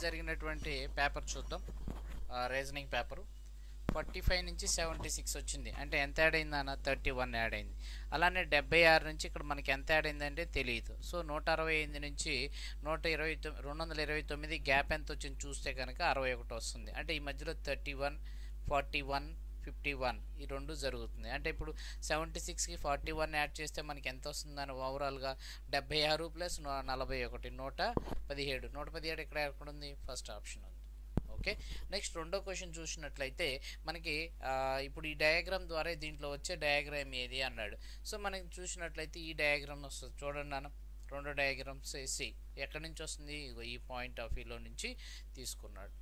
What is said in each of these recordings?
జరిగినటువంటి పేపర్ చూద్దాం reasoning paper forty five నుంచి సెవెంటీ సిక్స్ వచ్చింది అంటే ఎంత యాడ్ అయింది అన్న థర్టీ వన్ యాడ్ అయింది అలానే డెబ్బై ఆరు నుంచి ఇక్కడ మనకి ఎంత యాడ్ అయిందంటే తెలియదు సో నూట అరవై ఎనిమిది నుంచి నూట ఇరవై తొమ్మిది రెండు వందల ఇరవై తొమ్మిది గ్యాప్ ఎంత వచ్చింది చూస్తే కనుక అరవై ఒకటి వస్తుంది అంటే ఈ మధ్యలో thirty one forty one fifty one ఈ రెండు జరుగుతుంది అంటే ఇప్పుడు సెవెంటీ సిక్స్కి ఫార్టీ వన్ యాడ్ చేస్తే మనకి ఎంత వస్తుందని ఓవరాల్గా డెబ్బై ఆరు ప్లస్ నలభై ఒకటి నూట పదిహేడు నూట పదిహేడు ఇక్కడ ఎక్కడ ఉంది ఫస్ట్ ఆప్షన్ ఉంది ఓకే నెక్స్ట్ రెండో క్వశ్చన్ చూసినట్లయితే మనకి ఆ, ఇప్పుడు ఈ డయాగ్రామ్ ద్వారా దీంట్లో వచ్చే డయాగ్రామ్ ఏది అన్నాడు సో మనకి చూసినట్లయితే ఈ డయాగ్రామ్ వస్తుంది చూడండి నాన్న రెండో డయాగ్రామ్స్ సి ఎక్కడి నుంచి వస్తుంది ఇగో ఈ పాయింట్ ఆఫ్ వ్యూలో నుంచి తీసుకున్నాడు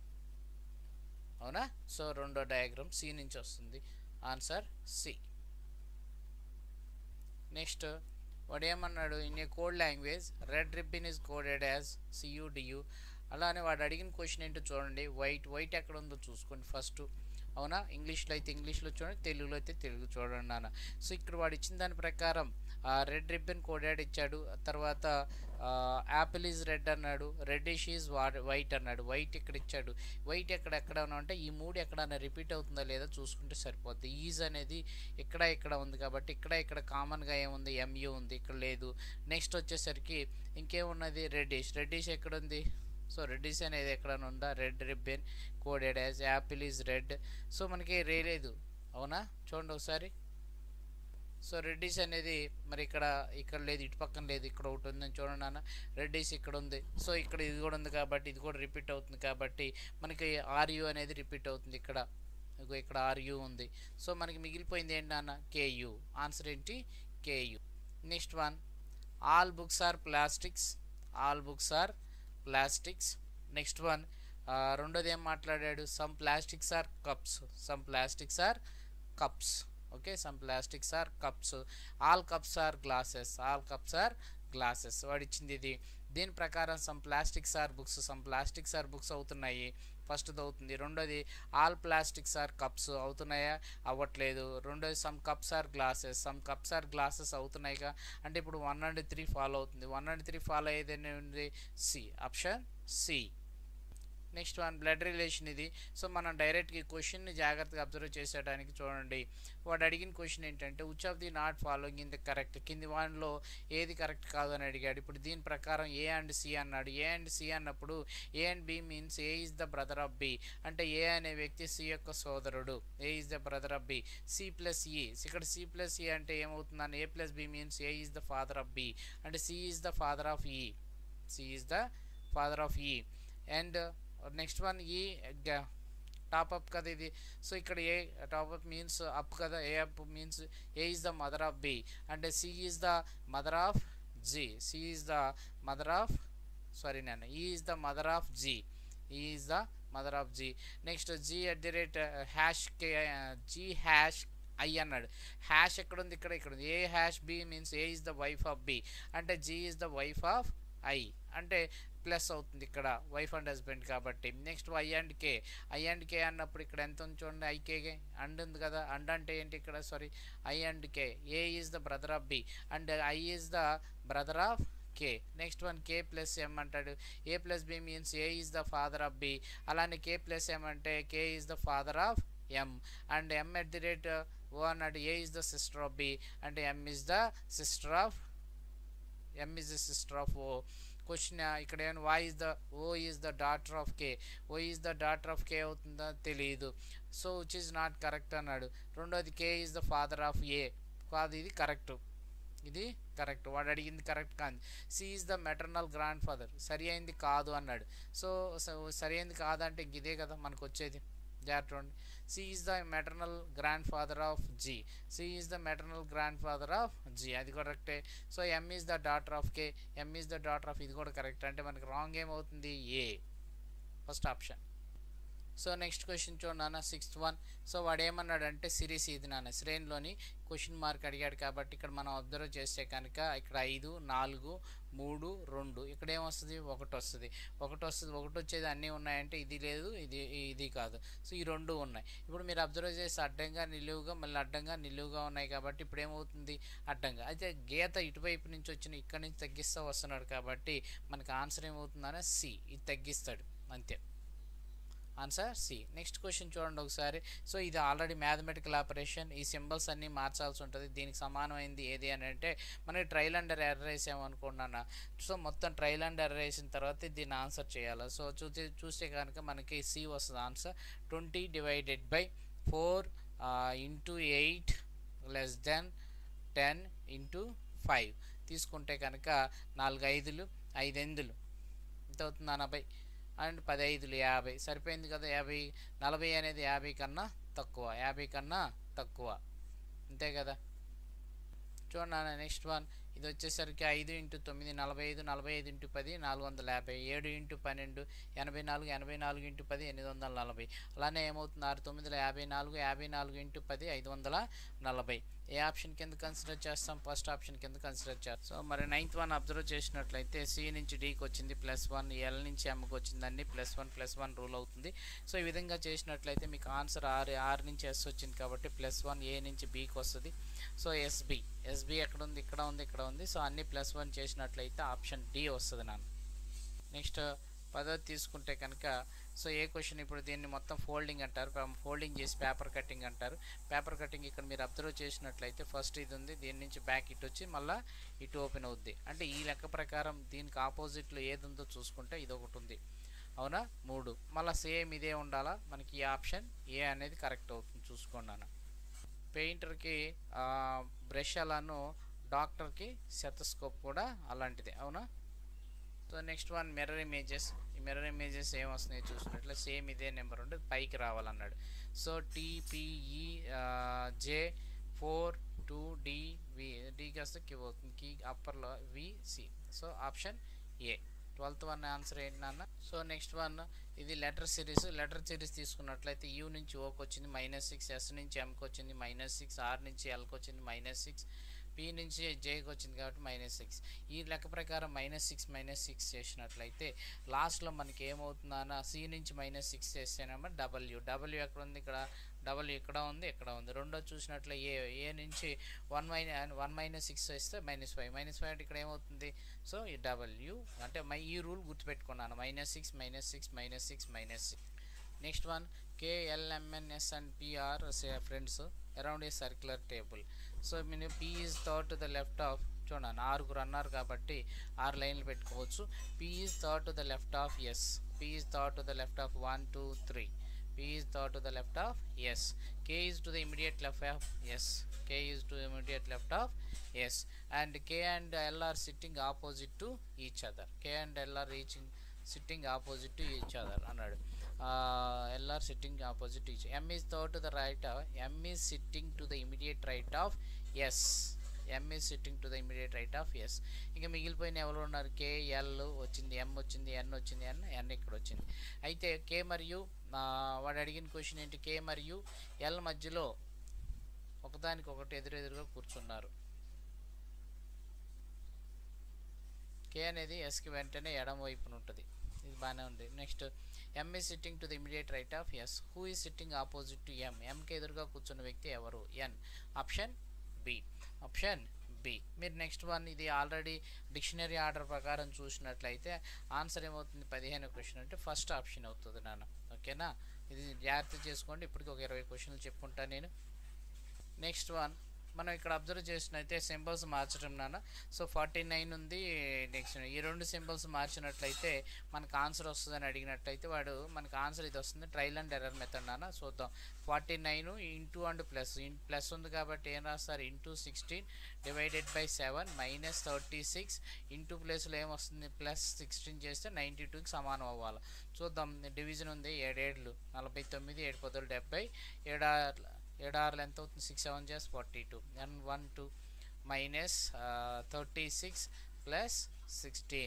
అవునా సో రెండో డయాగ్రామ్ సి నుంచి వస్తుంది ఆన్సర్ సి నెక్స్ట్ వాడు ఏమన్నాడు in a code language red ribbon is coded as C U D U అలానే వాడు అడిగిన క్వశ్చన్ ఏంటో చూడండి వైట్ వైట్ ఎక్కడ ఉందో చూసుకోండి ఫస్ట్ అవునా ఇంగ్లీష్లో అయితే ఇంగ్లీష్లో చూడండి తెలుగులో అయితే తెలుగు చూడండి నాన్న సో ఇక్కడ వాడు ఇచ్చిన దాని ప్రకారం రెడ్ రిబ్బన్ కోడాడ్ ఇచ్చాడు తర్వాత యాపిల్ ఈజ్ రెడ్ అన్నాడు రెడ్డిష్ ఈజ్ వైట్ అన్నాడు వైట్ ఇక్కడ ఇచ్చాడు వైట్ ఎక్కడ ఎక్కడ అంటే ఈ మూడు ఎక్కడైనా రిపీట్ అవుతుందా లేదా చూసుకుంటే సరిపోద్ది ఈజ్ అనేది ఇక్కడ ఇక్కడ ఉంది కాబట్టి ఇక్కడ ఇక్కడ కామన్గా ఏముంది ఎంయూ ఉంది ఇక్కడ లేదు నెక్స్ట్ వచ్చేసరికి ఇంకేమున్నది రెడ్డిష్ రెడ్డిష్ ఎక్కడ ఉంది సో రెడ్డిష్ అనేది ఎక్కడైనా ఉందా red ribbon coded as apple is red so మనకి రేలేదు అవునా చూడండి ఒకసారి సో రెడ్డిస్ అనేది మరి ఇక్కడ ఇక్కడ లేదు ఇటు పక్కన లేదు ఇక్కడ ఒకటి ఉందని చూడండి నాన్న రెడ్డిస్ ఇక్కడ ఉంది సో ఇక్కడ ఇది కూడా ఉంది కాబట్టి ఇది కూడా రిపీట్ అవుతుంది కాబట్టి మనకి ఆర్యు అనేది రిపీట్ అవుతుంది ఇక్కడ ఇగో ఇక్కడ ఆర్యు ఉంది సో మనకి మిగిలిపోయింది ఏంటి నాన్న కేయు ఆన్సర్ ఏంటి K U next one all books are plastics all books are plastics next one రెండోది ఏం మాట్లాడాడు some plastics are cups some plastics are cups okay some plastics are cups all cups are glasses all cups are glasses వాడు ఇచ్చింది ఇది దీని ప్రకారం some plastics are books some plastics are books అవుతున్నాయి ఫస్ట్ది అవుతుంది రెండోది ఆల్ ప్లాస్టిక్స్ ఆర్ కప్స్ అవుతున్నాయా అవ్వట్లేదు రెండోది some cups are glasses some cups are glasses అవుతున్నాయిగా అంటే ఇప్పుడు వన్ అండ్ త్రీ ఫాలో అవుతుంది వన్ అండ్ త్రీ ఫాలో అయ్యేది ఉంది C option C next one blood relation ఇది సో మనం డైరెక్ట్గా ఈ క్వశ్చన్ని జాగ్రత్తగా అబ్జర్వ్ చేసేయడానికి చూడండి వాడు అడిగిన క్వశ్చన్ ఏంటంటే which of the not following in the correct కింది వాన్లో ఏది కరెక్ట్ కాదు అని అడిగాడు ఇప్పుడు దీని ప్రకారం ఏ అండ్ సి అన్నాడు ఏ అండ్ సి అన్నప్పుడు A and B means A is the brother of B అంటే ఏ అనే వ్యక్తి సి యొక్క సోదరుడు A is the brother of B C plus E ఇక్కడ సి ప్లస్ ఈ అంటే ఏమవుతుందని A plus B means A is the father of B అంటే C is the father of E C is the father of E and next one ఈ top up కదా ఇది so ఇక్కడ ఏ top up means up కదా A up means A is the mother of B అంటే C is the mother of G C is the mother of sorry నేను E is the mother of G E is the mother of G next G at the rate hash K G hash I అన్నాడు hash ఎక్కడ ఉంది ఇక్కడ ఇక్కడ ఉంది A hash B means A is the wife of B అంటే G is the wife of I అంటే plus అవుతుంది ఇక్కడ వైఫ్ అండ్ హస్బెండ్ కాబట్టి next I and K I and K అన్నప్పుడు ఇక్కడ ఎంత ఉంది చూడండి ఐకే అండ్ ఉంది కదా అండ్ అంటే ఏంటి ఇక్కడ sorry I and K A is the brother of B and I is the brother of K next one K plus M అంటాడు A plus B means A is the father of B అలానే K plus M అంటే K is the father of M and M at the rate O అన్నాడు A is the sister of B అంటే M is the sister of M is the sister of O question ఇక్కడ ఏమైనా Y is the O is the daughter of K O is the daughter of K అవుతుందా తెలియదు so which is not correct అన్నాడు రెండోది K is the father of A కాదు ఇది correct ఇది correct వాడు అడిగింది కరెక్ట్ కాదు C is the maternal grandfather సరి అయింది కాదు అన్నాడు సో సరి అయింది కాదంటే ఇంక ఇదే కదా మనకు వచ్చేది జాగ్రత్త చూడండి C is the maternal grandfather of G C is the maternal grandfather of G అది కరెక్టే so M is the daughter of K M is the daughter of ఇది కూడా కరెక్ట్ అంటే మనకి రాంగ్ ఏమవుతుంది A first option so next question చూడండి నాన్న sixth one so వాడు ఏమన్నాడంటే సిరీస్ ఇది నాన్న శ్రేణిలోని క్వశ్చన్ మార్క్ అడిగాడు కాబట్టి ఇక్కడ మనం అబ్జర్వ్ చేస్తే కనుక ఇక్కడ ఐదు నాలుగు మూడు రెండు ఇక్కడ ఏమొస్తుంది ఒకటి వస్తుంది ఒకటి వస్తుంది ఒకటి వచ్చేది అన్నీ ఉన్నాయంటే ఇది లేదు ఇది ఇది కాదు సో ఈ రెండు ఉన్నాయి ఇప్పుడు మీరు అబ్జర్వ్ చేసి అడ్డంగా నిలువుగా మళ్ళీ అడ్డంగా నిలువుగా ఉన్నాయి కాబట్టి ఇప్పుడు ఏమవుతుంది అడ్డంగా అయితే గీత ఇటువైపు నుంచి వచ్చిన ఇక్కడ నుంచి తగ్గిస్తూ వస్తున్నాడు కాబట్టి మనకి ఆన్సర్ ఏమవుతుందనే సి ఇది తగ్గిస్తాడు అంతే ఆన్సర్ సి నెక్స్ట్ క్వశ్చన్ చూడండి ఒకసారి సో ఇది ఆల్రెడీ మ్యాథమెటికల్ ఆపరేషన్ ఈ సింబల్స్ అన్నీ మార్చాల్సి ఉంటుంది దీనికి సమానమైంది ఏది అని అంటే మనకి ట్రైల్ అండర్ ఎర్ర వేసామనుకున్నాను సో మొత్తం ట్రైల్ అండ్ ఎర్ర వేసిన తర్వాత దీన్ని ఆన్సర్ చేయాలి సో చూస్తే చూస్తే కనుక మనకి సి వస్తుంది answer twenty divided by four into eight less than ten into five తీసుకుంటే కనుక నాలుగు ఐదులు ఐదెందులు ఎంత అవుతుంది ఎనభై అండ్ పదైదులు యాభై సరిపోయింది కదా యాభై నలభై అనేది యాభై కన్నా తక్కువ యాభై కన్నా తక్కువ అంతే కదా చూడండి నెక్స్ట్ వన్ ఇది వచ్చేసరికి ఐదు ఇంటూ తొమ్మిది నలభై ఐదు నలభై ఐదు ఇంటూ పది నాలుగు వందల యాభై ఏడు ఇంటూ పన్నెండు ఎనభై నాలుగు ఎనభై నాలుగు ఇంటూ పది ఎనిమిది వందల నలభై అలానే ఏమవుతుంది ఆరు తొమ్మిదిలో యాభై నాలుగు యాభై నాలుగు ఇంటూ పది ఐదు వందల నలభై ఏ ఆప్షన్ కింద కన్సిడర్ చేస్తాం ఫస్ట్ ఆప్షన్ కింద కన్సిడర్ చేస్తాం సో మరి నైన్త్ వన్ అబ్జర్వ్ చేసినట్లయితే సి నుంచి డీకి వచ్చింది ప్లస్ వన్ ఎల్ నుంచి ఎంకి వచ్చిందండి plus one plus one rule అవుతుంది సో ఈ విధంగా చేసినట్లయితే మీకు ఆన్సర్ ఆర్ ఆర్ నుంచి ఎస్ వచ్చింది కాబట్టి ప్లస్ వన్ ఏ నుంచి బీకి వస్తుంది సో ఎస్బి ఎస్బి ఎక్కడ ఉంది ఇక్కడ ఉంది ఇక్కడ ఉంది సో అన్ని ప్లస్ వన్ చేసినట్లయితే ఆప్షన్ డి వస్తుంది నాన్న నెక్స్ట్ పదవి తీసుకుంటే కనుక సో ఏ క్వశ్చన్ ఇప్పుడు దీన్ని మొత్తం ఫోల్డింగ్ అంటారు ఫోల్డింగ్ చేసి పేపర్ కటింగ్ అంటారు పేపర్ కటింగ్ ఇక్కడ మీరు అబ్జర్వ్ చేసినట్లయితే ఫస్ట్ ఇది ఉంది దీని నుంచి బ్యాక్ ఇటు వచ్చి మళ్ళీ ఇటు ఓపెన్ అవుద్ది అంటే ఈ లెక్క ప్రకారం దీనికి ఆపోజిట్లో ఏది ఉందో చూసుకుంటే ఇది ఒకటి ఉంది అవునా మూడు మళ్ళీ సేమ్ ఇదే ఉండాలా మనకి ఈ ఆప్షన్ ఏ అనేది కరెక్ట్ అవుతుంది చూసుకున్నాను పెయింటర్కి బ్రష్ అలాను డాక్టర్కి సెతస్కోప్ కూడా అలాంటిదే అవునా so next one mirror images ఈ మిర్రర్ ఇమేజెస్ ఏం వస్తున్నాయి చూసినట్లు సేమ్ ఇదే నెంబర్ ఉంటుంది పైకి రావాలన్నాడు so T P E J four two D V డీకి వస్తే కి అవుతుంది కి అప్పర్లో V C so option A twelfth one answer ఏంటి నాన్న సో నెక్స్ట్ వన్ ఇది లెటర్ సిరీస్ లెటర్ సిరీస్ తీసుకున్నట్లయితే యూ నుంచి ఓకి వచ్చింది మైనస్ సిక్స్ ఎస్ నుంచి ఎంకి వచ్చింది మైనస్ సిక్స్ ఆర్ నుంచి ఎల్కి వచ్చింది మైనస్ సిక్స్ పి నుంచి జేకి వచ్చింది కాబట్టి మైనస్ సిక్స్ ఈ లెక్క ప్రకారం మైనస్ సిక్స్ మైనస్ సిక్స్ చేసినట్లయితే లాస్ట్లో మనకి ఏమవుతుందన్న సి నుంచి మైనస్ సిక్స్ చేస్తేనేమో డబ్ల్యూ డబ్ల్యూ ఎక్కడ ఉంది ఇక్కడ డబ్ల్యూ ఇక్కడ ఉంది ఇక్కడ ఉంది రెండో చూసినట్లు ఏ ఏ నుంచి one minus one minus six వేస్తే మైనస్ ఫైవ్ మైనస్ ఫైవ్ అంటే ఇక్కడ ఏమవుతుంది సో ఈ డబ్ల్యూ అంటే మై ఈ రూల్ గుర్తుపెట్టుకున్నాను minus six minus six minus six minus six next one K L M N S and P R friends around a circular table so మీరు P is third to the left of చూడండి ఆరుగురు అన్నారు కాబట్టి ఆరు లైన్లు పెట్టుకోవచ్చు P is third to the left of S P is third to the left of one two three P is third to the left of S K is to the immediate left of S K is to immediate left of S and K and L R sitting opposite to each other K and L R reaching sitting opposite to each other అన్నాడు L R sitting opposite each M is third to the right M is sitting to the immediate right of S M is sitting to the immediate right of S ఇంకా మిగిలిపోయిన ఎవరు ఉన్నారు K L వచ్చింది ఎం వచ్చింది ఎన్ వచ్చింది ఎన్ ఎన్ ఇక్కడ వచ్చింది అయితే కే మరియు వాడు అడిగిన క్వశ్చన్ ఏంటి కే మరియు ఎల్ మధ్యలో ఒకదానికి ఒకటి ఎదురెదురుగా కూర్చున్నారు కే అనేది ఎస్కి వెంటనే ఎడం వైపున ఉంటుంది ఇది బాగానే ఉంది next M is sitting to the immediate right of S who is sitting opposite to M ఎంకి ఎదురుగా కూర్చున్న వ్యక్తి ఎవరు N option B option B మీరు నెక్స్ట్ వన్ ఇది ఆల్రెడీ డిక్షనరీ ఆర్డర్ ప్రకారం చూసినట్లయితే ఆన్సర్ ఏమవుతుంది పదిహేను క్వశ్చన్ అంటే ఫస్ట్ ఆప్షన్ అవుతుంది నాన్న ఓకేనా ఇది జాగ్రత్త చేసుకోండి ఇప్పటికి ఒక ఇరవై క్వశ్చన్లు చెప్పుకుంటాను నేను నెక్స్ట్ వన్ మనం ఇక్కడ అబ్జర్వ్ చేసినైతే సింబల్స్ మార్చడం నాన్న సో ఫార్టీ నైన్ ఉంది నెక్స్ట్ ఈ రెండు సింబల్స్ మార్చినట్లయితే మనకు ఆన్సర్ వస్తుందని అడిగినట్లయితే వాడు మనకు ఆన్సర్ ఇది వస్తుంది ట్రైల్ అండ్ ఎర్రర్ మెథడ్ నాన్న చూద్దాం forty nine into and plus plus ఉంది కాబట్టి ఏం రాస్తారు into sixteen divided by seven minus thirty six into ప్లస్లో ఏమొస్తుంది ప్లస్ సిక్స్టీన్ చేస్తే నైంటీ టూకి సమానం అవ్వాలి చూద్దాం డివిజన్ ఉంది ఏడేళ్ళు నలభై తొమ్మిది ఏడు పదులు డెబ్బై ఏడా ఏడార్లు ఎంత అవుతుంది సిక్స్ సెవెన్ చేస్ forty two N one two minus thirty six plus sixteen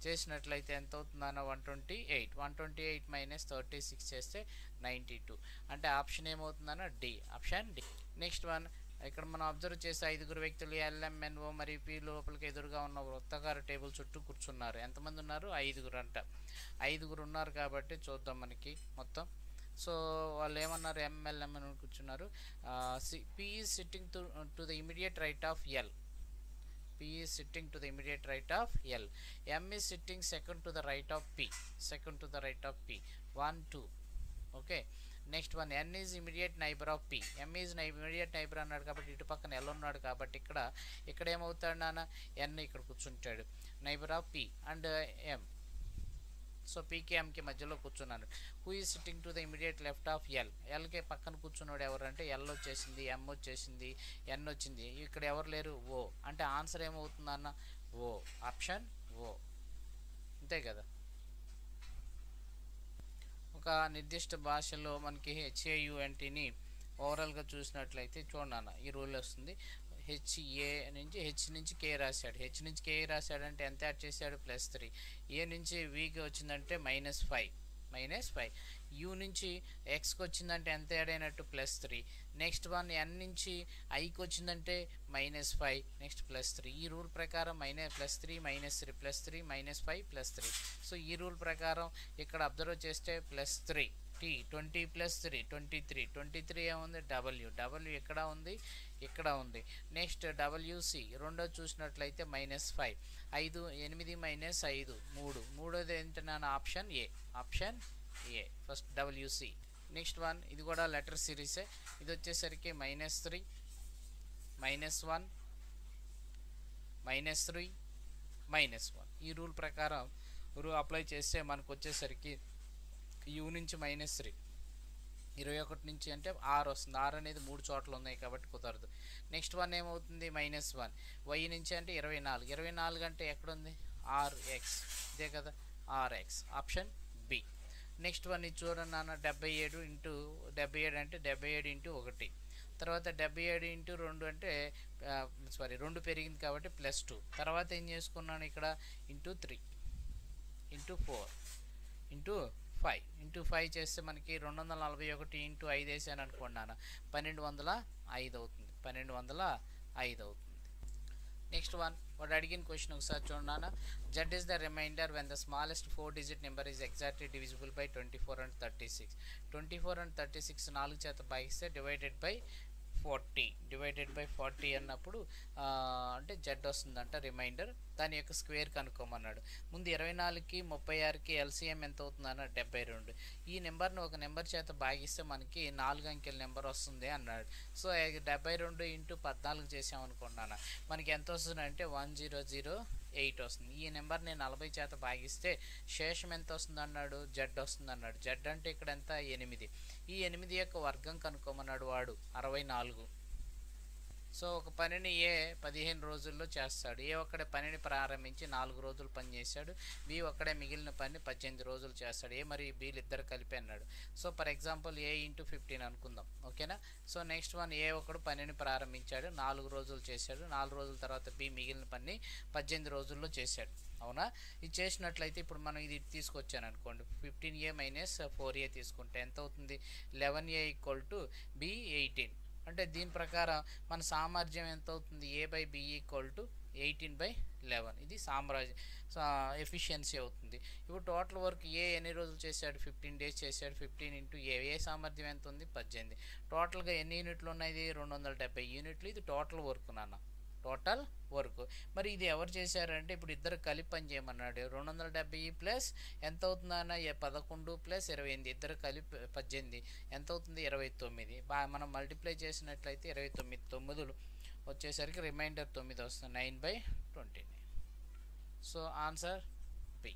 చేసినట్లయితే ఎంత అవుతుందన్న one twenty eight one twenty eight minus thirty six చేస్తే నైంటీ టూ అంటే ఆప్షన్ ఏమవుతుందన్న D option D next one ఇక్కడ మనం అబ్జర్వ్ చేసే ఐదుగురు వ్యక్తులు ఎల్ఎంఎన్ఓ మరియు పి లోపలికి ఎదురుగా ఉన్న వృత్తాకార టేబుల్ చుట్టూ కూర్చున్నారు ఎంతమంది ఉన్నారు ఐదుగురు అంట ఐదుగురు ఉన్నారు కాబట్టి చూద్దాం మనకి మొత్తం సో వాళ్ళు ఏమన్నారు ఎంఎల్ఎం అని కూర్చున్నారు P is sitting to to the immediate right of L P is sitting to the immediate right of L. M is sitting second to the right of P. Second to the right of P. 1, 2. Okay. Next one N is immediate neighbour of P M is నై immediate neighbour అన్నాడు కాబట్టి ఇటు పక్కన L ఉన్నాడు కాబట్టి ఇక్కడ ఇక్కడ ఏమవుతాడు నాన్న ఎన్ ఇక్కడ కూర్చుంటాడు neighbour of P and M so పీకి ఎంకి మధ్యలో కూర్చున్నాను who is sitting to the immediate left of L ఎల్కి పక్కన కూర్చున్నాడు ఎవరంటే ఎల్ వచ్చేసింది ఎం వచ్చేసింది ఎన్ వచ్చింది ఇక్కడ ఎవరు లేరు ఓ అంటే ఆన్సర్ ఏమవుతుంది అన్న ఓ ఆప్షన్ ఓ అంతే కదా ఒక నిర్దిష్ట భాషలో మనకి హెచ్ఏయుఎన్టీని ఓవరాల్గా చూసినట్లయితే చూడన్న ఈ రూల్ వస్తుంది హెచ్ఏ నుంచి హెచ్ నుంచి కే రాశాడు హెచ్ నుంచి కే రాశాడంటే ఎంత యాడ్ చేశాడు ప్లస్ త్రీ ఏ నుంచి వీకి వచ్చిందంటే minus five minus five U నుంచి ఎక్స్కి వచ్చిందంటే ఎంత యాడ్ అయినట్టు plus three next one N నుంచి ఐకి వచ్చిందంటే minus five next plus three ఈ రూల్ ప్రకారం minus plus three minus three plus three minus five plus three so ఈ రూల్ ప్రకారం ఇక్కడ అబ్జర్వ్ చేస్తే plus three T twenty plus three twenty three twenty three ఏముంది డబ్ల్యూ డబ్ల్యూ ఎక్కడ ఉంది ఇక్కడ ఉంది నెక్స్ట్ డబ్ల్యూసి రెండో చూసినట్లయితే మైనస్ ఫైవ్ ఐదు ఎనిమిది మైనస్ ఐదు మూడు మూడోది ఏంటన్నాను option A option A first W C next one ఇది కూడా లెటర్ సిరీసే ఇది వచ్చేసరికి minus three minus one minus three minus one ఈ రూల్ ప్రకారం రూల్ అప్లై చేస్తే మనకు వచ్చేసరికి యూ నుంచి మైనస్ త్రీ ఇరవై ఒకటి నుంచి అంటే ఆర్ వస్తుంది ఆర్ అనేది మూడు చోట్ల ఉన్నాయి కాబట్టి కుదరదు నెక్స్ట్ వన్ ఏమవుతుంది మైనస్ వన్ వై నుంచి అంటే ఇరవై నాలుగు ఇరవై నాలుగు అంటే ఎక్కడుంది ఆర్ ఎక్స్ ఇదే కదా R X option B next one ఇది చూడండి నాన్న డెబ్బై ఏడు ఇంటూ డెబ్బై ఏడు అంటే డెబ్బై ఏడు ఇంటూ ఒకటి తర్వాత డెబ్బై ఏడు ఇంటూ రెండు అంటే సారీ రెండు పెరిగింది కాబట్టి ప్లస్ టూ తర్వాత ఏం చేసుకున్నాను ఇక్కడ into three into four into five into five చేస్తే మనకి రెండు వందల నలభై ఒకటి ఇంటూ ఐదు వేసాను అనుకున్నాను పన్నెండు వందల ఐదు అవుతుంది పన్నెండు వందల ఐదు అవుతుంది నెక్స్ట్ వన్ వాడు అడిగిన క్వశ్చన్ ఒకసారి చూడన్నా Z is the remainder when the smallest four digit number is exactly divisible by twenty four and thirty six twenty four and thirty six నాలుగు చేత భాగిస్తే divided by forty divided by forty అన్నప్పుడు అంటే Z వస్తుందంట reminder దాని యొక్క square కనుక్కోమన్నాడు ముందు ఇరవై నాలుగుకి ముప్పై ఆరుకి ఎల్సిఎం ఎంత అవుతుందన్న డెబ్బై రెండు ఈ నెంబర్ని ఒక నెంబర్ చేత భాగిస్తే మనకి నాలుగు అంకెల నెంబర్ వస్తుంది అన్నాడు సో డెబ్బై రెండు ఇంటూ పద్నాలుగు చేసామనుకున్నాను మనకి ఎంత వస్తుంది అంటే వన్ జీరో జీరో ఎయిట్ వస్తుంది ఈ నెంబర్ని నలభై చేత భాగిస్తే శేషం ఎంత వస్తుంది అన్నాడు జెడ్ వస్తుంది అన్నాడు జెడ్ అంటే ఇక్కడ ఎంత ఎనిమిది ఈ ఎనిమిది యొక్క వర్గం కనుక్కోమన్నాడు వాడు అరవై నాలుగు సో ఒక పనిని ఏ పదిహేను రోజుల్లో చేస్తాడు ఏ ఒక్కడే పనిని ప్రారంభించి నాలుగు రోజులు పని చేశాడు బి ఒక్కడే మిగిలిన పని పద్దెనిమిది రోజులు చేస్తాడు ఏ మరి బీలు ఇద్దరు కలిపి అన్నాడు so for example A into fifteen అనుకుందాం ఓకేనా సో నెక్స్ట్ వన్ ఏ ఒకడు పనిని ప్రారంభించాడు నాలుగు రోజులు చేశాడు నాలుగు రోజుల తర్వాత బి మిగిలిన పని పద్దెనిమిది రోజుల్లో చేశాడు అవునా ఇది చేసినట్లయితే ఇప్పుడు మనం ఇది తీసుకొచ్చాను అనుకోండి fifteen A minus four A తీసుకుంటే ఎంత అవుతుంది eleven A equal to B eighteen అంటే దీని ప్రకారం మన సామర్థ్యం ఎంత అవుతుంది A by B equal to eighteen by eleven ఇది సామ్రాజ్యం ఎఫిషియన్సీ అవుతుంది ఇప్పుడు టోటల్ వర్క్ ఏ ఎన్ని రోజులు చేశాడు ఫిఫ్టీన్ డేస్ చేశాడు ఫిఫ్టీన్ ఇంటూ ఏ ఏ సామర్థ్యం ఎంత ఉంది పద్దెనిమిది టోటల్గా ఎన్ని యూనిట్లు ఉన్నాయి రెండు వందల డెబ్బై యూనిట్లు ఇది టోటల్ వర్క్ నాన్న టోటల్ వర్క్ మరి ఇది ఎవరు చేశారంటే ఇప్పుడు ఇద్దరు కలిపి పని చేయమన్నాడు రెండు వందల డెబ్బై ప్లస్ ఎంత అవుతుందన్న పదకొండు ప్లస్ ఇరవై ఎనిమిది ఇద్దరు కలిపి పద్దెనిమిది ఎంత అవుతుంది ఇరవై తొమ్మిది బా మనం మల్టిప్లై చేసినట్లయితే ఇరవై తొమ్మిది తొమ్మిదిలు వచ్చేసరికి రిమైండర్ తొమ్మిది వస్తుంది nine by twenty nine so answer B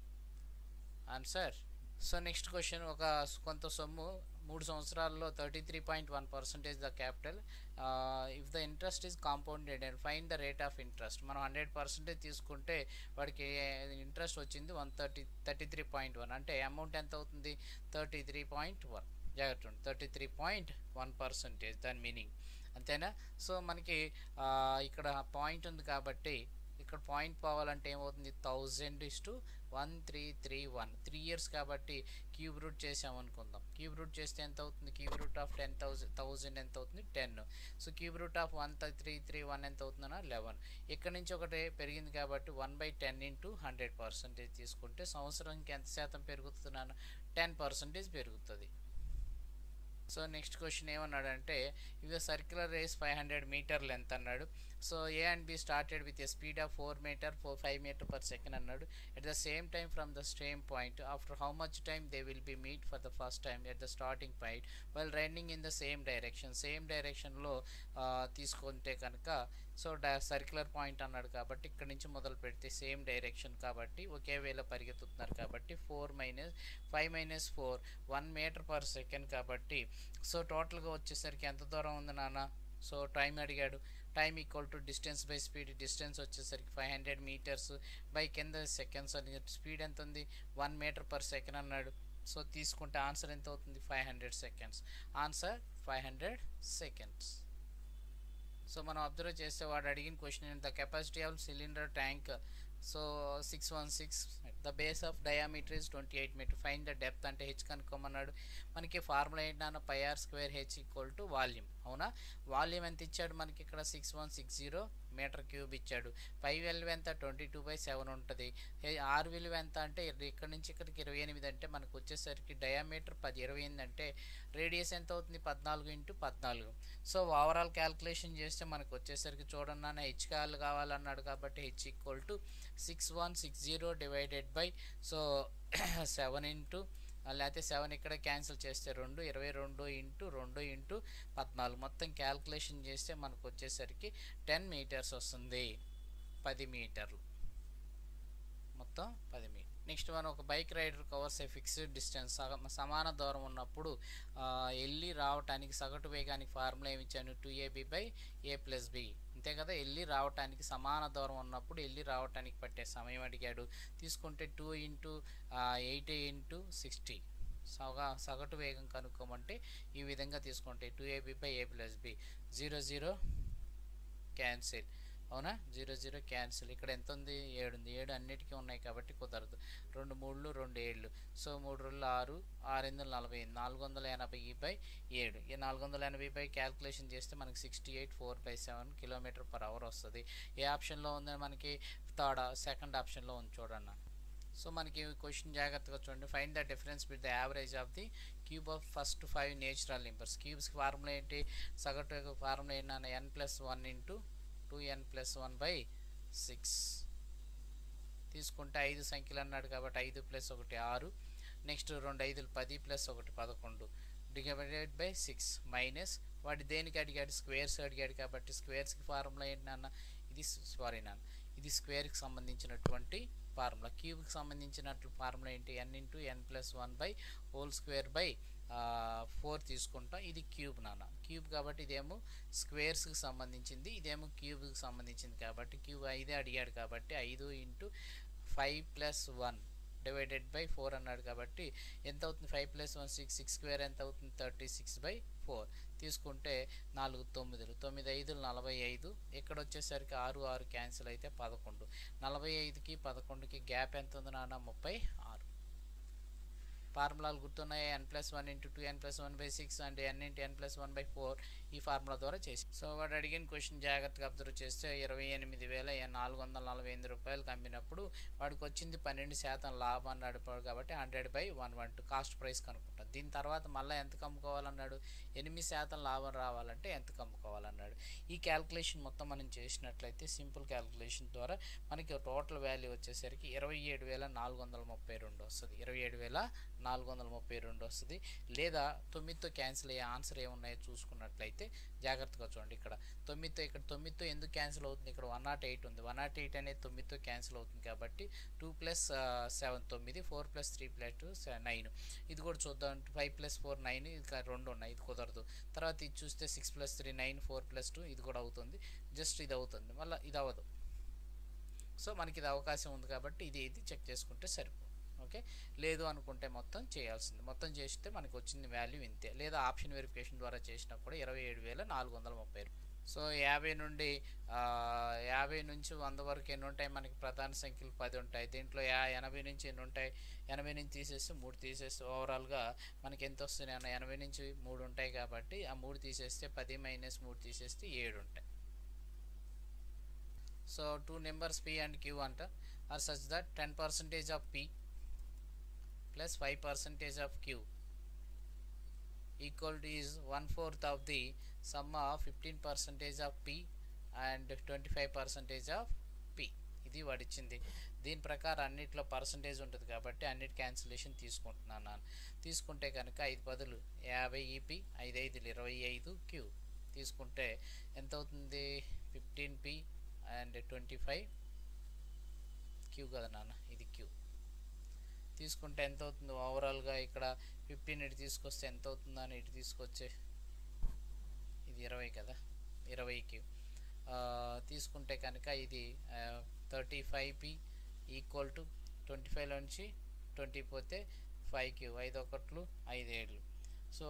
answer so next question ఒక కొంత సొమ్ము మూడు సంవత్సరాల్లో thirty three point one percentage the capital if the interest is compounded and find the rate of interest మనం హండ్రెడ్ పర్సెంటేజ్ తీసుకుంటే వాడికి interest వచ్చింది one thirty thirty three point one అంటే అమౌంట్ ఎంత అవుతుంది థర్టీ త్రీ పాయింట్ వన్ జాగ్రత్త thirty three point one percentage దాని meaning అంతేనా సో మనకి ఇక్కడ పాయింట్ ఉంది కాబట్టి ఇక్కడ ఇక్కడ పాయింట్ పోవాలంటే ఏమవుతుంది thousand is to one three three one three years కాబట్టి క్యూబ్ రూట్ చేసాం అనుకుందాం క్యూబ్ రూట్ చేస్తే ఎంత అవుతుంది cube root of ten thousand thousand ఎంత అవుతుంది ten so cube root of one three three one ఎంత అవుతుందన్నా లెవెన్ ఇక్కడ నుంచి ఒకటి పెరిగింది కాబట్టి one by ten into hundred percentage తీసుకుంటే సంవత్సరానికి ఎంత శాతం పెరుగుతున్నాను టెన్ పర్సెంటేజ్ పెరుగుతుంది సో నెక్స్ట్ క్వశ్చన్ ఏమన్నాడంటే ఇవి circular race five hundred metre length అన్నాడు so A and B started with a speed of four metre four five metre per second అన్నాడు at the same time from the same point after how much time they will be meet for the first time at the starting point while running in the same direction same డైరెక్షన్లో తీసుకుంటే కనుక so circular point అన్నాడు కాబట్టి ఇక్కడ నుంచి మొదలు పెడితే same direction కాబట్టి ఒకే వేళ పరిగెత్తుతున్నారు కాబట్టి four minus five minus four one metre per second కాబట్టి సో టోటల్గా వచ్చేసరికి ఎంత దూరం ఉంది నాన్న సో టైం అడిగాడు time equal to distance by speed distance వచ్చేసరికి ఫైవ్ హండ్రెడ్ మీటర్స్ బై కింద సెకండ్స్ అని స్పీడ్ ఎంత ఉంది వన్ మీటర్ పర్ సెకండ్ అన్నాడు సో తీసుకుంటే ఆన్సర్ ఎంత అవుతుంది five hundred seconds answer five hundred seconds so మనం అబ్జర్వ్ చేస్తే వాడు అడిగిన question the capacity of cylinder tank so six one six the base of diameter is twenty eight metre find the depth అంటే H కనుక్కోమన్నాడు మనకి formula ఏంటన్నా pi R square H equal to volume అవునా volume ఎంత ఇచ్చాడు మనకి ఇక్కడ six one six zero metre cube ఇచ్చాడు పై విలువ ఎంత ట్వంటీ టూ బై సెవెన్ ఉంటుంది ఆరు విలువ ఎంత అంటే ఇక్కడ నుంచి ఇక్కడికి ఇరవై ఎనిమిది అంటే మనకు వచ్చేసరికి డయామీటర్ పది ఇరవై ఎనిమిది అంటే రేడియస్ ఎంత అవుతుంది పద్నాలుగు ఇంటూ పద్నాలుగు సో ఓవరాల్ క్యాల్కులేషన్ చేస్తే మనకు వచ్చేసరికి చూడండి నాన్న హెచ్ కాల్ కావాలన్నాడు కాబట్టి H equal to six one six zero divided by so seven into లేకపోతే సెవెన్ ఇక్కడ క్యాన్సిల్ చేస్తే రెండు ఇరవై రెండు ఇంటూ రెండు ఇంటూ పద్నాలుగు మొత్తం క్యాల్కులేషన్ చేస్తే మనకు వచ్చేసరికి టెన్ మీటర్స్ వస్తుంది పది మీటర్లు మొత్తం పది మీటర్ నెక్స్ట్ మనం ఒక bike rider covers a fixed distance సమాన దూరం ఉన్నప్పుడు వెళ్ళి రావటానికి సగటు వేగానికి ఫార్ములా ఏమి ఇచ్చాను two A B by A plus B అంతే కదా వెళ్ళి రావటానికి సమాన దూరం ఉన్నప్పుడు వెళ్ళి రావటానికి పట్టే సమయం అడిగాడు తీసుకుంటే two into eight into sixty సగా సగటు వేగం కనుక్కోమంటే ఈ విధంగా తీసుకుంటే two A B by A plus B zero zero cancel అవునా జీరో జీరో క్యాన్సిల్ ఇక్కడ ఎంత ఉంది ఏడు ఉంది ఏడు అన్నిటికీ ఉన్నాయి కాబట్టి కుదరదు రెండు మూడులు రెండు ఏళ్ళు సో మూడు రోజులు ఆరు ఆరు ఎనిమిది నలభై నాలుగు వందల ఎనభై బై ఏడు ఈ నాలుగు వందల ఎనభై బై క్యాల్కులేషన్ చేస్తే మనకి sixty eight four by seven kilometre per hour వస్తుంది ఏ ఆప్షన్లో ఉంది మనకి థర్డ్ సెకండ్ ఆప్షన్లో ఉంది చూడన్న సో మనకి క్వశ్చన్ జాగ్రత్తగా చూడండి find the difference with the average of the cube of first five natural numbers క్యూబ్స్కి ఫార్ములా ఏంటి సగటు ఫార్ములా ఏంటన్నా N plus one into two N plus one by six తీసుకుంటే ఐదు సంఖ్యలు అన్నాడు కాబట్టి ఐదు ప్లస్ ఒకటి ఆరు నెక్స్ట్ రెండు ఐదులు పది ప్లస్ ఒకటి పదకొండు డివైడెడ్ బై సిక్స్ మైనస్ వాటి దేనికి అడిగాడు స్క్వేర్స్ అడిగాడు కాబట్టి స్క్వేర్స్కి ఫార్ములా ఏంటి నాన్న ఇది సారీ నాన్న ఇది స్క్వేర్కి సంబంధించినటువంటి ఫార్ములా క్యూబ్కి సంబంధించినట్లు ఫార్ములా ఏంటి N into N plus one by whole square by four తీసుకుంటాం ఇది క్యూబ్ నాన్న క్యూబ్ కాబట్టి ఇదేమో స్క్వేర్స్కి సంబంధించింది ఇదేమో క్యూబ్కి సంబంధించింది కాబట్టి క్యూబ్ ఐదే అడిగాడు కాబట్టి ఐదు into five plus one divided by four అన్నాడు కాబట్టి ఎంత అవుతుంది five plus one six six square ఎంత అవుతుంది థర్టీ సిక్స్ బై ఫోర్ తీసుకుంటే నాలుగు తొమ్మిదిలు తొమ్మిది ఐదులు నలభై ఐదు ఇక్కడ వచ్చేసరికి ఆరు ఆరు క్యాన్సిల్ అయితే పదకొండు నలభై ఐదుకి పదకొండుకి గ్యాప్ ఎంత ఉంది నాన్న ముప్పై ఆరు ఫార్ములాలు గుర్తున్నాయి N plus one into two N plus one by six and N into N plus one by four ఈ ఫార్ములా ద్వారా చేసి సో వాడు అడిగిన క్వశ్చన్ జాగ్రత్తగా అబ్జర్వ్ చేస్తే ఇరవై ఎనిమిది వేల నాలుగు వందల నలభై ఎనిమిది రూపాయలు అమ్మినప్పుడు వాడికి వచ్చింది పన్నెండు శాతం లాభం నడిపాడు కాబట్టి hundred by one one two cost price కనుక్కుంటాం దీని తర్వాత మళ్ళీ ఎంత కమ్ముకోవాలన్నాడు ఎనిమిది శాతం లాభం రావాలంటే ఎంత కమ్ముకోవాలన్నాడు ఈ క్యాల్కులేషన్ మొత్తం మనం చేసినట్లయితే సింపుల్ క్యాల్కులేషన్ ద్వారా మనకి టోటల్ వాల్యూ వచ్చేసరికి ఇరవై ఏడు వేల నాలుగు వందల ముప్పై రెండు వస్తుంది ఇరవై ఏడు వేల నాలుగు వందల ముప్పై రెండు వస్తుంది లేదా తొమ్మిదితో క్యాన్సిల్ అయ్యే ఆన్సర్ ఏమున్నాయో చూసుకున్నట్లయితే జాగ్రత్తగా చూడండి ఇక్కడ తొమ్మిదితో ఇక్కడ తొమ్మిదితో ఎందుకు క్యాన్సిల్ అవుతుంది ఇక్కడ వన్ నాట్ ఎయిట్ ఉంది వన్ నాట్ ఎయిట్ అనేది తొమ్మిదితో క్యాన్సిల్ అవుతుంది కాబట్టి టూ ప్లస్ సెవెన్ తొమ్మిది four plus three plus nine ఇది కూడా చూద్దాం ఫైవ్ ప్లస్ ఫోర్ నైన్ ఇది రెండు ఉన్నాయి ఇది కుదరదు తర్వాత ఇది చూస్తే six plus three nine four plus two ఇది కూడా అవుతుంది జస్ట్ ఇది అవుతుంది మళ్ళీ ఇది అవ్వదు సో మనకి ఇది అవకాశం ఉంది కాబట్టి ఇది ఇది చెక్ చేసుకుంటే సరిపోతుంది ఓకే లేదు అనుకుంటే మొత్తం చేయాల్సింది మొత్తం చేస్తే మనకి వచ్చింది వాల్యూ ఇంతే లేదా ఆప్షన్ వెరిఫికేషన్ ద్వారా చేసినా కూడా ఇరవై ఏడు వేల నాలుగు వందల ముప్పై సో యాభై నుండి ఆ, యాభై నుంచి వంద వరకు ఎన్ని ఉంటాయి మనకి ప్రధాన సంఖ్యలు పది ఉంటాయి దీంట్లో యా ఎనభై నుంచి ఎన్ని ఉంటాయి ఎనభై నుంచి తీసేస్తే మూడు తీసేస్తే ఓవరాల్గా మనకి ఎంత వస్తున్నాయి అన్న ఎనభై నుంచి మూడు ఉంటాయి కాబట్టి ఆ మూడు తీసేస్తే పది మైనస్ మూడు తీసేస్తే ఏడు ఉంటాయి so two numbers P and Q అంట are such that ten percentage of P plus five percentage of Q equal to is one fourth of the sum of 15 percentage of p and 25 percentage of p ఇది వాడిచ్చింది దీని ప్రకారం అన్నిట్లో percentage ఉంటుంది కాబట్టి అన్నిటి cancellation తీసుకుంటున్నాను నేను తీసుకుంటే కనుక ఐదు పదులు యాభై ఈపీ ఐదు ఐదులు ఇరవై ఐదు క్యూ తీసుకుంటే ఎంత అవుతుంది fifteen P and twenty five Q కదా నాన్న ఇది క్యూ తీసుకుంటే ఎంత అవుతుంది ఓవరాల్గా ఇక్కడ ఫిఫ్టీన్ ఇటు తీసుకొస్తే ఎంత అవుతుందని ఇటు తీసుకొచ్చే ఇది ఇరవై కదా ఇరవైకి ఆ, తీసుకుంటే కనుక ఇది thirty five P equal to twenty ఫైవ్లో నుంచి ట్వంటీ పోతే ఫైవ్ క్యూ ఐదు ఒకట్లు ఐదు ఏళ్ళు సో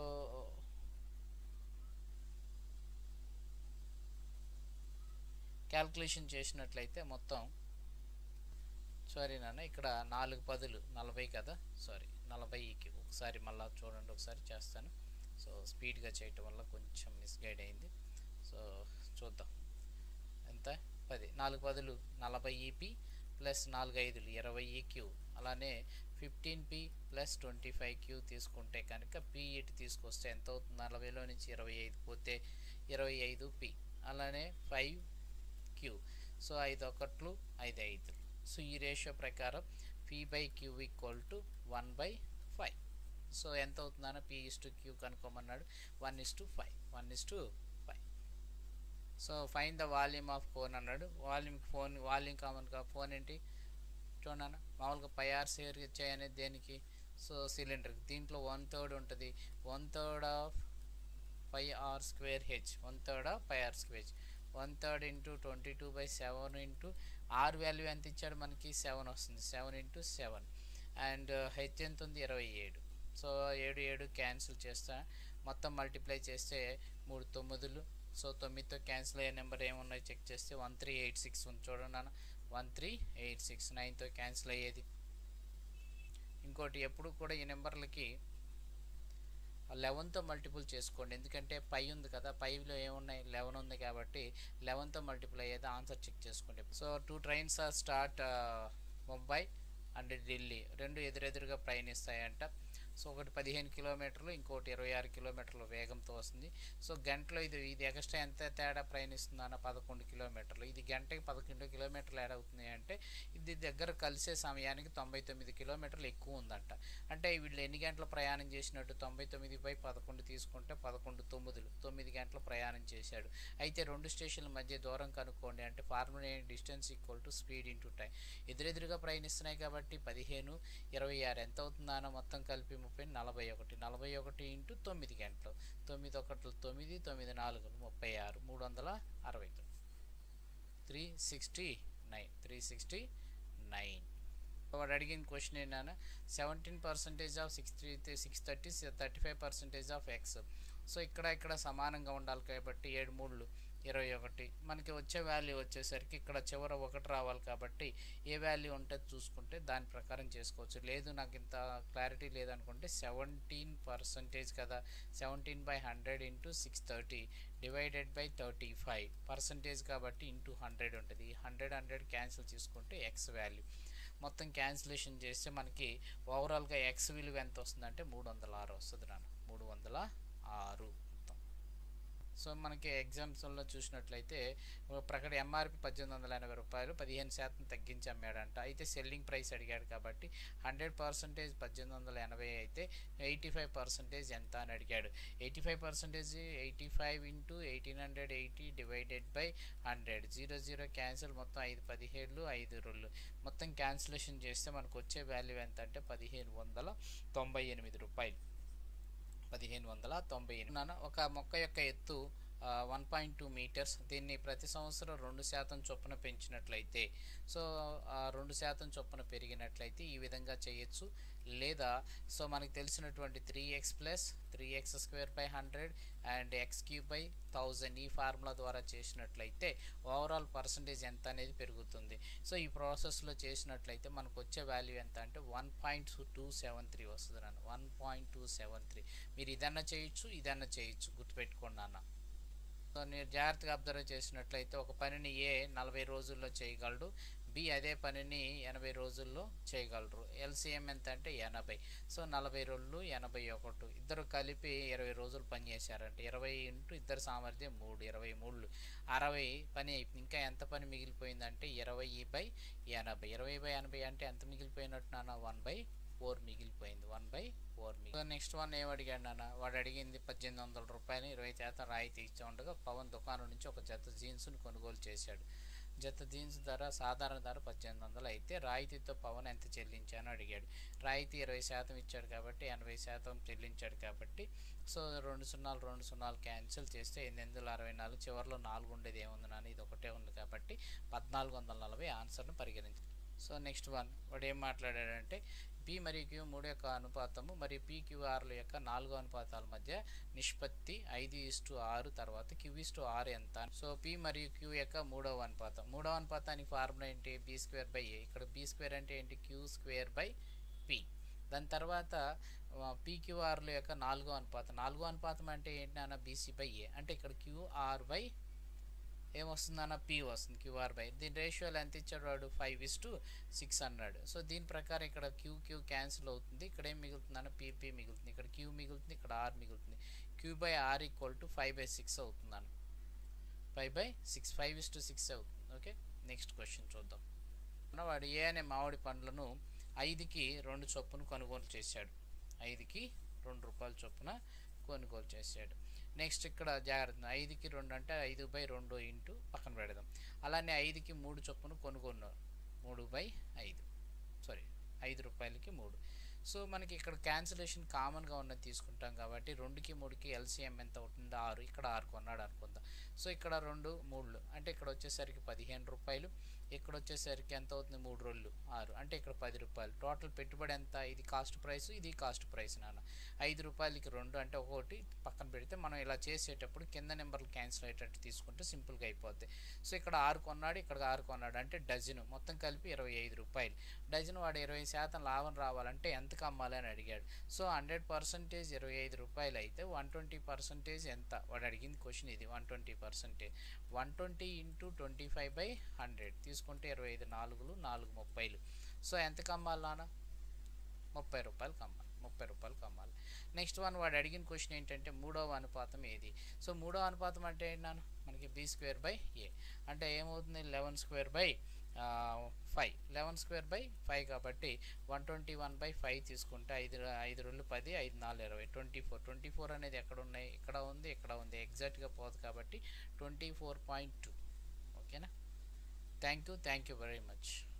క్యాల్కులేషన్ చేసినట్లయితే మొత్తం సారీ నాన్న ఇక్కడ నాలుగు పదులు నలభై కదా సారీ నలభైకి ఒకసారి మళ్ళీ చూడండి ఒకసారి చేస్తాను సో స్పీడ్గా చేయటం వల్ల కొంచెం మిస్గైడ్ అయింది సో చూద్దాం ఎంత పది నాలుగు పదులు నలభై ఈపీ ప్లస్ నాలుగు ఐదులు ఇరవై క్యూ అలానే fifteen P plus twenty five Q తీసుకుంటే కనుక పి ఇటు తీసుకొస్తే ఎంత అవుతుంది నలభైలో నుంచి ఇరవై ఐదు పోతే ఇరవై ఐదు పి అలానే ఫైవ్ క్యూ సో ఐదు ఒకట్లు ఐదు ఐదులు సో ఈ రేషియో ప్రకారం P by Q equal to one by five so ఎంత అవుతుందన్న పి ఇస్ టు క్యూ కనుక్కోమన్నాడు one is to five one is to five so find the volume of cone అన్నాడు volume cone volume కామన్ కా cone ఏంటి చూడన్న మామూలుగా pi R square చేయనేది దేనికి సో సిలిండర్ దీంట్లో వన్ థర్డ్ ఉంటుంది one third of pi R square H one third of pi R square one third into twenty two by seven into R value ఎంత ఇచ్చాడు మనకి సెవెన్ వస్తుంది seven into seven and H ఎంత ఉంది ఇరవై ఏడు so ఏడు ఏడు క్యాన్సిల్ చేస్తా మొత్తం మల్టిప్లై చేస్తే మూడు తొమ్మిదిలు సో తొమ్మిదితో క్యాన్సిల్ అయ్యే నెంబర్ ఏమున్నాయి చెక్ చేస్తే వన్ త్రీ ఎయిట్ సిక్స్ ఉంది చూడండి నాన్న వన్ త్రీ ఎయిట్ సిక్స్ నైన్తో క్యాన్సిల్ అయ్యేది ఇంకోటి ఎప్పుడు కూడా ఈ నెంబర్లకి లెవెన్తో మల్టిపుల్ చేసుకోండి ఎందుకంటే పై ఉంది కదా పైలో ఏమున్నాయి లెవెన్ ఉంది కాబట్టి లెవెన్తో మల్టిపుల్ అయ్యేది ఆన్సర్ చెక్ చేసుకోండి so two trains are start Mumbai and Delhi రెండు ఎదురెదురుగా ప్రయాణిస్తాయంట సో ఒకటి పదిహేను కిలోమీటర్లు ఇంకోటి ఇరవై ఆరు కిలోమీటర్ల వేగంతో వస్తుంది సో గంటలో ఇది ఇది ఎక్స్ట్రా ఎంత తేడా ప్రయాణిస్తుంది అన్న పదకొండు కిలోమీటర్లు ఇది గంటకి పదకొండు కిలోమీటర్లు యాడ్ అవుతుంది అంటే ఇది దగ్గర కలిసే సమయానికి తొంభై తొమ్మిది కిలోమీటర్లు ఎక్కువ ఉందంట అంటే వీళ్ళు ఎన్ని గంటల ప్రయాణం చేసినట్టు తొంభై తొమ్మిది బై పదకొండు తీసుకుంటే పదకొండు తొమ్మిదిలు తొమ్మిది గంటల ప్రయాణం చేశాడు అయితే రెండు స్టేషన్ల మధ్య దూరం కనుక్కోండి అంటే formula distance equal to speed into time ఎదురెదురుగా ప్రయాణిస్తున్నాయి కాబట్టి పదిహేను ఇరవై ఆరు ఎంత అవుతుందానో మొత్తం కలిపి ముప్పై నలభై ఒకటి నలభై ఒకటి ఇంటూ తొమ్మిది గంటలు తొమ్మిది ఒకట్లు తొమ్మిది తొమ్మిది నాలుగు ముప్పై ఆరు మూడు వందల అరవై three sixty nine three sixty nine వాడు అడిగిన క్వశ్చన్ ఏంటన్నా seventeen percentage of six three six thirty thirty five percentage of X so ఇక్కడ ఇక్కడ సమానంగా ఉండాలి కాబట్టి ఏడు మూడులు ఇరవై ఒకటి మనకి వచ్చే వాల్యూ వచ్చేసరికి ఇక్కడ చివర ఒకటి రావాలి కాబట్టి ఏ వాల్యూ ఉంటే చూసుకుంటే దాని ప్రకారం చేసుకోవచ్చు లేదు నాకు ఇంత క్లారిటీ లేదనుకుంటే సెవెంటీన్ పర్సంటేజ్ కదా seventeen by hundred into six thirty divided by thirty five percentage కాబట్టి ఇంటూ హండ్రెడ్ ఉంటుంది హండ్రెడ్ హండ్రెడ్ క్యాన్సిల్ చేసుకుంటే ఎక్స్ వాల్యూ మొత్తం క్యాన్సిలేషన్ చేస్తే మనకి ఓవరాల్గా ఎక్స్ విలువ ఎంత వస్తుందంటే మూడు వందల ఆరు వస్తుంది నాన్న మూడు వందల ఆరు మొత్తం సో మనకి ఎగ్జామ్స్లో చూసినట్లయితే ప్రకట ఎంఆర్పి పద్దెనిమిది వందల ఎనభై రూపాయలు పదిహేను శాతం తగ్గించి అమ్మాడంట అయితే సెల్లింగ్ ప్రైస్ అడిగాడు కాబట్టి హండ్రెడ్ పర్సెంటేజ్ పద్దెనిమిది వందల ఎనభై అయితే ఎయిటీ ఫైవ్ పర్సెంటేజ్ ఎంత అని అడిగాడు eighty five percentage eighty five into eighteen hundred eighty divided by hundred zero zero cancel మొత్తం ఐదు పదిహేళ్ళు ఐదు రొళ్ళు మొత్తం క్యాన్సిలేషన్ చేస్తే మనకు వచ్చే వాల్యూ ఎంత అంటే పదిహేను వందల తొంభై ఎనిమిది రూపాయలు పదిహేను వందల తొంభై ఎనిమిది నాన్న ఒక మొక్క యొక్క ఎత్తు వన్ పాయింట్ టూ మీటర్స్ దీన్ని ప్రతి సంవత్సరం రెండు శాతం చొప్పున పెంచినట్లయితే సో ఆ రెండు శాతం చొప్పున పెరిగినట్లయితే ఈ విధంగా చేయొచ్చు లేదా సో మనకి తెలిసినటువంటి three X plus three X square by hundred and X cube by thousand ఈ ఫార్ములా ద్వారా చేసినట్లయితే ఓవరాల్ పర్సంటేజ్ ఎంత అనేది పెరుగుతుంది సో ఈ ప్రాసెస్లో చేసినట్లయితే మనకు వచ్చే వాల్యూ ఎంత అంటే one point two seven three వస్తుంది నాన్న one point two seven three మీరు ఇదన్నా చేయొచ్చు ఇదన్నా చేయొచ్చు గుర్తుపెట్టుకోండి అన్న సో మీరు జాగ్రత్తగా అబ్జర్వ్ చేసినట్లయితే ఒక పనిని ఏ నలభై రోజుల్లో చేయగలడు బి అదే పనిని ఎనభై రోజుల్లో చేయగలరు ఎల్సిఎం ఎంత అంటే ఎనభై సో నలభై రెండు ఎనభై ఒకటి ఇద్దరు కలిపి ఇరవై రోజులు పని చేశారంటే ఇరవై ఇంటూ ఇద్దరు సామర్థ్యం మూడు ఇరవై మూడు అరవై పని అయిపోయింది ఇంకా ఎంత పని మిగిలిపోయిందంటే ఇరవై బై ఎనభై ఇరవై బై ఎనభై అంటే ఎంత మిగిలిపోయినట్టు నాన్న వన్ బై ఫోర్ మిగిలిపోయింది వన్ బై ఫోర్ మిగిలి నెక్స్ట్ వన్ ఏం అడిగాడు నాన్న వాడు అడిగింది పద్దెనిమిది వందల రూపాయలు ఇరవై శాతం రాయితీ ఇచ్చే ఉండగా పవన్ దుకాణం నుంచి ఒక జత జీన్స్ను కొనుగోలు చేశాడు జత జీన్స్ ధర సాధారణ ధర పద్దెనిమిది వందలు అయితే రాయితీతో పవన్ ఎంత చెల్లించాను అడిగాడు రాయితీ ఇరవై శాతం ఇచ్చాడు కాబట్టి ఎనభై శాతం చెల్లించాడు కాబట్టి సో రెండు సున్నాలు రెండు సున్నాలు క్యాన్సిల్ చేస్తే ఎనిమిది వందల అరవై నాలుగు చివరిలో నాలుగు ఉండేది ఏముంది నాన్న ఇది ఒకటే ఉంది కాబట్టి పద్నాలుగు వందల నలభై ఆన్సర్ను పరిగణించాలి సో నెక్స్ట్ వన్ వాడు ఏం మాట్లాడాడంటే పి మరియు క్యూ మూడు యొక్క అనుపాతము మరియు పీక్యూఆర్ల యొక్క నాలుగో అనుపాతాల మధ్య నిష్పత్తి ఐదు ఇస్టు ఆరు తర్వాత క్యూ ఇస్టు ఆరు ఎంత సో పి మరియు క్యూ యొక్క మూడవ అనుపాతం మూడవ అనుపాతానికి ఫార్ములా ఏంటి బి స్క్వేర్ బై ఏ ఇక్కడ బి స్క్వేర్ అంటే ఏంటి క్యూ స్క్వేర్ బై పి దాని తర్వాత పీక్యూఆర్ల యొక్క నాలుగో అనుపాతం నాలుగో అనుపాతం అంటే ఏంటి నాన్న బీసీ బై ఏ అంటే ఇక్కడ క్యూఆర్ బై ఏమొస్తుందన్న పి వస్తుంది క్యూఆర్ బై దీని రేషియోలు ఎంత ఇచ్చాడు వాడు five is to six hundred so దీని ప్రకారం ఇక్కడ క్యూ క్యూ క్యాన్సిల్ అవుతుంది ఇక్కడ ఏం మిగులుతుందన్న పీపీ మిగులుతుంది ఇక్కడ క్యూ మిగులుతుంది ఇక్కడ ఆర్ మిగులుతుంది Q by R equal to five by six అవుతుందన్న five by six five is to six అవుతుంది ఓకే నెక్స్ట్ క్వశ్చన్ చూద్దాం వాడు ఏ అనే మామిడి పండ్లను ఐదుకి రెండు చొప్పున కొనుగోలు చేశాడు ఐదుకి రెండు రూపాయల చొప్పున కొనుగోలు చేశాడు నెక్స్ట్ ఇక్కడ జాగ్రత్త ఐదుకి రెండు అంటే ఐదు బై రెండు ఇంటూ పక్కన పెడదాం అలానే ఐదుకి మూడు చొప్పున కొనుగోన్నారు మూడు బై ఐదు సారీ ఐదు రూపాయలకి మూడు సో మనకి ఇక్కడ క్యాన్సిలేషన్ కామన్గా ఉన్నది తీసుకుంటాం కాబట్టి రెండుకి మూడుకి ఎల్సిఎం ఎంత అవుతుందో ఆరు ఇక్కడ ఆరు కొన్నాడు అనుకుందాం సో ఇక్కడ రెండు మూడు అంటే ఇక్కడ వచ్చేసరికి పదిహేను రూపాయలు ఇక్కడ వచ్చేసరికి ఎంత అవుతుంది మూడు రోజులు ఆరు అంటే ఇక్కడ పది రూపాయలు టోటల్ పెట్టుబడి ఎంత ఇది కాస్ట్ ప్రైస్ ఇది కాస్ట్ ప్రైస్ నాన్న ఐదు రూపాయలకి రెండు అంటే ఒకటి పక్కన పెడితే మనం ఇలా చేసేటప్పుడు కింద నెంబర్లు క్యాన్సిల్ అయ్యేటట్టు తీసుకుంటే సింపుల్గా అయిపోద్ది సో ఇక్కడ ఆరు కొన్నాడు ఇక్కడ ఆరు కొన్నాడు అంటే డజను మొత్తం కలిపి ఇరవై ఐదు రూపాయలు డజన్ వాడు ఇరవై శాతం లాభం రావాలంటే ఎంతకు అమ్మాలి అని అడిగాడు సో హండ్రెడ్ పర్సెంటేజ్ ఇరవై ఐదు రూపాయలు అయితే వన్ ట్వంటీ పర్సెంటేజ్ ఎంత వాడు అడిగింది క్వశ్చన్ ఇది one twenty percentage one twenty into twenty five by hundred తీసుకుంటే ఇరవై ఐదు నాలుగులు నాలుగు ముప్పైలు సో ఎంతకు అమ్మాలి నాన్న ముప్పై రూపాయలకు అమ్మాలి ముప్పై రూపాయలకు అమ్మాలి నెక్స్ట్ వన్ వాడు అడిగిన క్వశ్చన్ ఏంటంటే మూడవ అనుపాతం ఏది సో మూడవ అనుపాతం అంటే ఏంటన్నా మనకి బి స్క్వేర్ బై ఏ అంటే ఏమవుతుంది eleven square by five eleven square by five కాబట్టి one twenty one by five తీసుకుంటే ఐదు ఐదు రెండు పది ఐదు నాలుగు ఇరవై ట్వంటీ ఫోర్ ట్వంటీ ఫోర్ అనేది ఎక్కడ ఉన్నాయి ఇక్కడ ఉంది ఇక్కడ ఉంది ఎగ్జాక్ట్గా పోదు కాబట్టి ట్వంటీ ఫోర్ పాయింట్ టూ ఓకేనా thank you thank you very much